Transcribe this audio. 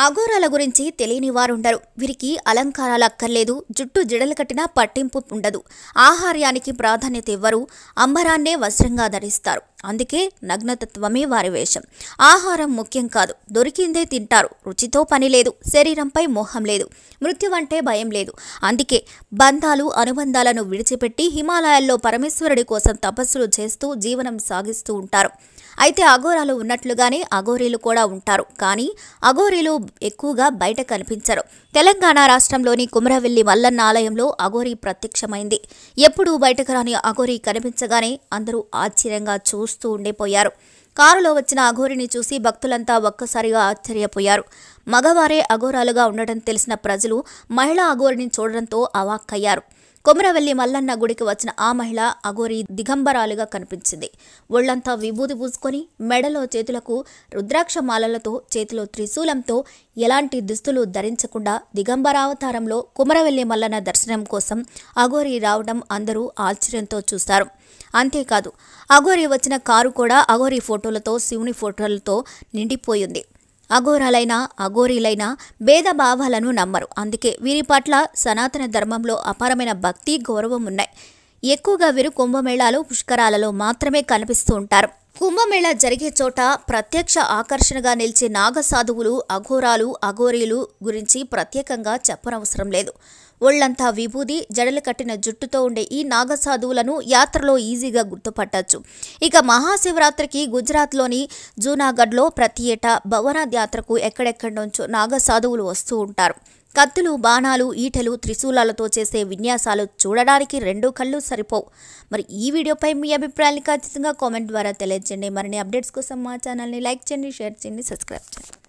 అఘోరాల గురించి తెలియని వారుండరు వీరికి అలంకారాలు అక్కర్లేదు జుట్టు జడలు కట్టినా పట్టింపు ఉండదు ఆహార్యానికి ప్రాధాన్యత ఇవ్వరు అంబరాన్నే వస్త్రంగా ధరిస్తారు అందుకే నగ్నతత్వమే వారి వేషం ఆహారం ముఖ్యం కాదు దొరికిందే తింటారు రుచితో పని లేదు శరీరంపై మోహం లేదు మృత్యు అంటే భయం లేదు అందుకే బంధాలు అనుబంధాలను విడిచిపెట్టి హిమాలయాల్లో పరమేశ్వరుడి కోసం తపస్సులు చేస్తూ జీవనం సాగిస్తూ ఉంటారు అయితే అఘోరాలు ఉన్నట్లుగానే అఘోరీలు కూడా ఉంటారు కానీ అఘోరీలు ఎక్కువగా బయట కనిపించరు తెలంగాణ రాష్ట్రంలోని కుమరవెల్లి మల్లన్న ఆలయంలో అఘోరీ ప్రత్యక్షమైంది ఎప్పుడూ బయటకు రాని అఘోరీ కనిపించగానే అందరూ ఆశ్చర్యంగా చూస్తూ ఉండిపోయారు కారులో వచ్చిన అఘోరిని చూసి భక్తులంతా ఒక్కసారిగా ఆశ్చర్యపోయారు మగవారే అఘోరాలుగా ఉండటం తెలిసిన ప్రజలు మహిళా అఘోరిని చూడడంతో అవాక్కయ్యారు కొమరవెల్లి మల్లన్న గుడికి వచ్చిన ఆ మహిళ అఘోరి దిగంబరాలుగా కనిపించింది ఒళ్లంతా విభూది పూసుకొని మెడలో చేతులకు రుద్రాక్ష మాలలతో చేతిలో త్రిశూలంతో ఎలాంటి దుస్తులు ధరించకుండా దిగంబరావతారంలో కుమరవెల్లి మల్లన్న దర్శనం కోసం అఘోరి రావడం అందరూ ఆశ్చర్యంతో చూశారు అంతేకాదు అఘోరి వచ్చిన కారు కూడా అఘోరి ఫోటోలతో శివుని ఫోటోలతో నిండిపోయింది అఘోరాలైన అఘోరీలైన భేదభావాలను నమ్మరు అందుకే వీరి పట్ల సనాతన ధర్మంలో అపారమైన భక్తి గౌరవం ఉన్నాయి ఎక్కువగా వీరు కుంభమేళాలు పుష్కరాలలో మాత్రమే కనిపిస్తూ ఉంటారు కుంభమేళా జరిగే చోట ప్రత్యక్ష ఆకర్షణగా నిలిచే నాగసాధువులు అఘోరాలు అఘోరీలు గురించి ప్రత్యేకంగా చెప్పనవసరం లేదు ఒళ్లంతా విభూది జడలు కట్టిన జుట్టుతో ఉండే ఈ నాగసాధువులను యాత్రలో ఈజీగా గుర్తుపట్టచ్చు ఇక మహాశివరాత్రికి గుజరాత్లోని జూనాగఢ్లో ప్రతి ఏటా భవనాథ్ యాత్రకు ఎక్కడెక్కడి నుంచో నాగసాధువులు వస్తూ ఉంటారు కత్తులు బాణాలు ఈటెలు త్రిశూలాలతో చేసే విన్యాసాలు చూడడానికి రెండు కళ్ళు సరిపోవు మరి ఈ వీడియోపై మీ అభిప్రాయాన్ని ఖచ్చితంగా కామెంట్ ద్వారా తెలియజేయండి మరిన్ని అప్డేట్స్ కోసం మా ఛానల్ని లైక్ చేయండి షేర్ చేయండి సబ్స్క్రైబ్ చేయండి